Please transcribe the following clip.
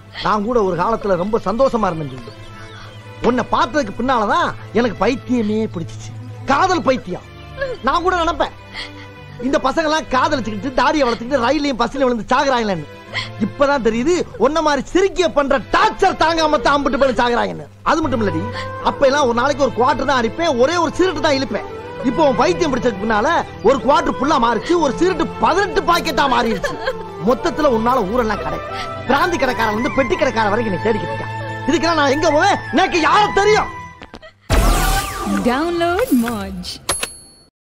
நான் கூட ஒரு காலத்துல ரொம்ப சந்தோஷமா இருந்தேன் சொல்லு. உன்னை பார்த்ததுக்கு பின்னாலதான் எனக்கு பைத்தியமே பிடிச்சிச்சு காதல் பைத்தியம் நான் கூட நினைப்பேன் இந்த பசங்க எல்லாம் காதலிச்சுக்கிட்டு தாடியை வளர்த்துக்கிட்டு ரயிலையும் பஸ்லயும் விழுந்து சாகுறாங்களேன்னு இப்பதான் தெரியுது உன்ன மாதிரி சிரிக்கிய பண்ற டார்ச்சர் தாங்காம தான் அம்பிட்டு பண்ணி சாகுறாங்கன்னு அது மட்டும் இல்லடி அப்ப எல்லாம் ஒரு நாளைக்கு ஒரு குவார்டர் தான் அடிப்பேன் ஒரே ஒரு சிகரெட் தான் இழுப்பேன் இப்போ உன் பைத்தியம் பிடிச்சதுக்கு பின்னால ஒரு குவார்டர் ஃபுல்லா மாறிச்சு ஒரு சிகரெட் பதினெட்டு பாக்கெட்டா மாறிடுச்சு மொத்தத்துல உன்னால ஊரெல்லாம் கடை பிராந்தி கடைக்காரன் வந்து பெட்டி கடைக்காரன் வரைக்கும் நீ தேடிக்கிட்டு இருக்கான். இதுக்கெல்லாம் நான் எங்க போவேன் எனக்கு யார தெரியும் Download Moj.